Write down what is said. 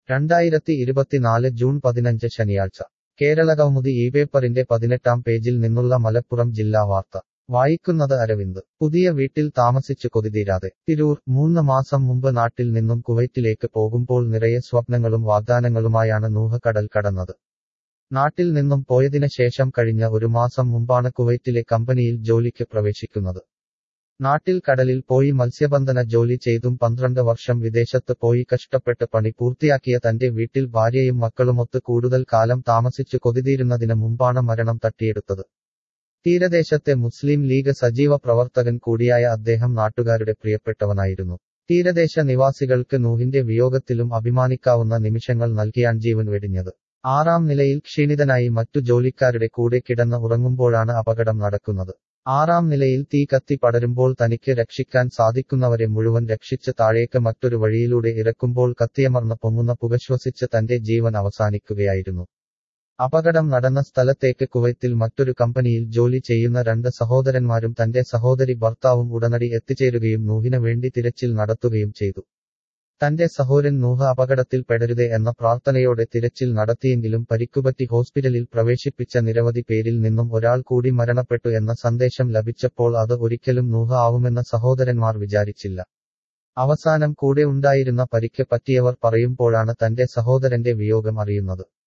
രണ്ടായിരത്തി ഇരുപത്തിനാല് ജൂൺ പതിനഞ്ച് ശനിയാഴ്ച കേരളകൗമുദി ഈ പേപ്പറിന്റെ പതിനെട്ടാം പേജിൽ നിന്നുള്ള മലപ്പുറം ജില്ലാ വാർത്ത വായിക്കുന്നത് അരവിന്ദ് പുതിയ വീട്ടിൽ താമസിച്ചു കൊതിതീരാതെ തിരൂർ മൂന്ന് മാസം മുമ്പ് നാട്ടിൽ നിന്നും കുവൈറ്റിലേക്ക് പോകുമ്പോൾ നിറയെ സ്വപ്നങ്ങളും വാഗ്ദാനങ്ങളുമായാണ് നൂഹ് കടൽ കടന്നത് നാട്ടിൽ നിന്നും പോയതിന് ശേഷം കഴിഞ്ഞ ഒരു മാസം മുമ്പാണ് കുവൈറ്റിലെ കമ്പനിയിൽ ജോലിക്ക് പ്രവേശിക്കുന്നത് നാട്ടിൽ കടലിൽ പോയി മത്സ്യബന്ധന ജോലി ചെയ്തും പന്ത്രണ്ട് വർഷം വിദേശത്ത് പോയി കഷ്ടപ്പെട്ട് പണി പൂർത്തിയാക്കിയ തന്റെ വീട്ടിൽ ഭാര്യയും മക്കളുമൊത്ത് കൂടുതൽ കാലം താമസിച്ചു കൊതിതീരുന്നതിന് മുമ്പാണ് മരണം തട്ടിയെടുത്തത് തീരദേശത്തെ മുസ്ലിം ലീഗ് സജീവ പ്രവർത്തകൻ കൂടിയായ അദ്ദേഹം നാട്ടുകാരുടെ പ്രിയപ്പെട്ടവനായിരുന്നു തീരദേശ നിവാസികൾക്ക് നൂഹിന്റെ വിയോഗത്തിലും അഭിമാനിക്കാവുന്ന നിമിഷങ്ങൾ നൽകിയാൻ ജീവൻ വെടിഞ്ഞത് ആറാം നിലയിൽ ക്ഷീണിതനായി മറ്റു ജോലിക്കാരുടെ കൂടെ കിടന്ന് ഉറങ്ങുമ്പോഴാണ് അപകടം നടക്കുന്നത് ആറാം നിലയിൽ തീ കത്തി പടരുമ്പോൾ തനിക്ക് രക്ഷിക്കാൻ സാധിക്കുന്നവരെ മുഴുവൻ രക്ഷിച്ച് താഴേക്ക് മറ്റൊരു വഴിയിലൂടെ ഇറക്കുമ്പോൾ കത്തിയമർന്ന് പൊങ്ങുന്ന പുകശ്വസിച്ച് തന്റെ ജീവൻ അവസാനിക്കുകയായിരുന്നു അപകടം നടന്ന സ്ഥലത്തേക്ക് കുവൈത്തിൽ മറ്റൊരു കമ്പനിയിൽ ജോലി ചെയ്യുന്ന രണ്ട് സഹോദരന്മാരും തന്റെ സഹോദരി ഭർത്താവും ഉടനടി എത്തിച്ചേരുകയും നൂഹിന് വേണ്ടി തിരച്ചിൽ നടത്തുകയും ചെയ്തു തന്റെ സഹോദരൻ നൂഹ അപകടത്തിൽ പെടരുതേ എന്ന പ്രാർത്ഥനയോടെ തിരച്ചിൽ നടത്തിയെങ്കിലും പരിക്കുപറ്റി ഹോസ്പിറ്റലിൽ പ്രവേശിപ്പിച്ച നിരവധി പേരിൽ നിന്നും ഒരാൾ കൂടി മരണപ്പെട്ടു എന്ന സന്ദേശം ലഭിച്ചപ്പോൾ അത് ഒരിക്കലും നൂഹ ആവുമെന്ന് സഹോദരന്മാർ വിചാരിച്ചില്ല അവസാനം കൂടെ ഉണ്ടായിരുന്ന പരിക്ക് പറ്റിയവർ പറയുമ്പോഴാണ് തന്റെ സഹോദരന്റെ വിയോഗം അറിയുന്നത്